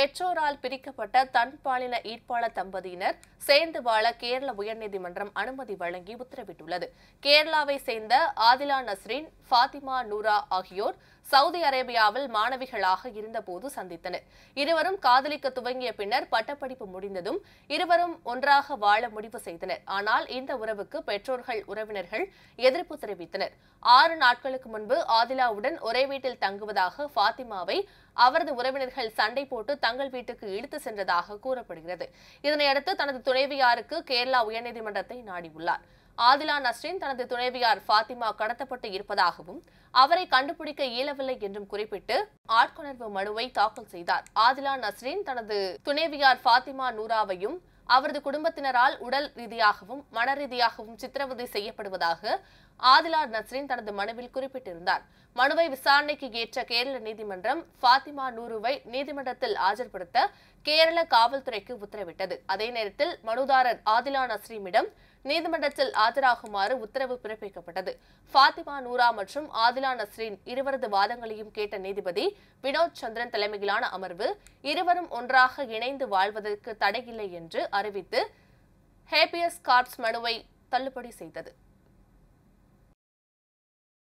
பெற்றோரால் பிரிக்கப்பட்ட தன்பாலின ஈர்ப்பாளர் தம்பதியினர் சேர்ந்து வாழ கேரள உயர்நீதிமன்றம் அனுமதி வழங்கி உத்தரவிட்டுள்ளது கேரளாவை சேர்ந்த ஆதிலா நஸ்ரீன் ஃபாத்திமா நூரா ஆகியோர் சவுதி அரேபியாவில் மாணவிகளாக இருந்தபோது சந்தித்தனர் இருவரும் காதலிக்க துவங்கிய பின்னர் பட்டப்படிப்பு முடிந்ததும் இருவரும் ஒன்றாக வாழ முடிவு செய்தனர் ஆனால் இந்த உறவுக்கு பெற்றோர்கள் உறவினர்கள் எதிர்ப்பு தெரிவித்தனர் ஆறு நாட்களுக்கு முன்பு ஆதிலாவுடன் ஒரே வீட்டில் தங்குவதாக ஃபாத்திமாவை அவரது உறவினர்கள் சண்டை போட்டு தங்கள் வீட்டுக்கு இழுத்து சென்றதாக கூறப்படுகிறது இதனையடுத்து தனது துணைவியாருக்கு கேரளா உயர்நீதிமன்றத்தை நாடியுள்ளார் ஆதிலா நஸ்ரீன் தனது துணைவியார் ஃபாத்திமா கடத்தப்பட்டு இருப்பதாகவும் அவரை கண்டுபிடிக்க இயலவில்லை என்றும் குறிப்பிட்டு ஆட்கொணர்வு மனுவை தாக்கல் செய்தார் ஆதிலா நஸ்ரீன் தனது துணைவியார் ஃபாத்திமா நூராவையும் அவரது குடும்பத்தினரால் உடல் ரீதியாகவும் மன ரீதியாகவும் சித்திரவதை செய்யப்படுவதாக ஆதிலா நஸ்ரீன் தனது மனுவில் குறிப்பிட்டிருந்தார் மனுவை விசாரணைக்கு ஏற்ற கேரள நீதிமன்றம் ஃபாத்திமா நூருவை நீதிமன்றத்தில் ஆஜர்படுத்த கேரள காவல்துறைக்கு உத்தரவிட்டது அதே நேரத்தில் மனுதாரர் ஆதிலா நஸ்ரீமிடம் நீதிமன்றத்தில் ஆஜராகுமாறு உத்தரவு பிறப்பிக்கப்பட்டது ஃபாத்திமா நூரா மற்றும் ஆதிலா நஸ்ரீன் இருவரது வாதங்களையும் கேட்ட நீதிபதி வினோத் சந்திரன் தலைமையிலான அமர்வு இருவரும் ஒன்றாக இணைந்து வாழ்வதற்கு தடையில்லை என்று அறிவித்து ஹேபியஸ் கார்ப்ஸ் மனுவை தள்ளுபடி செய்தது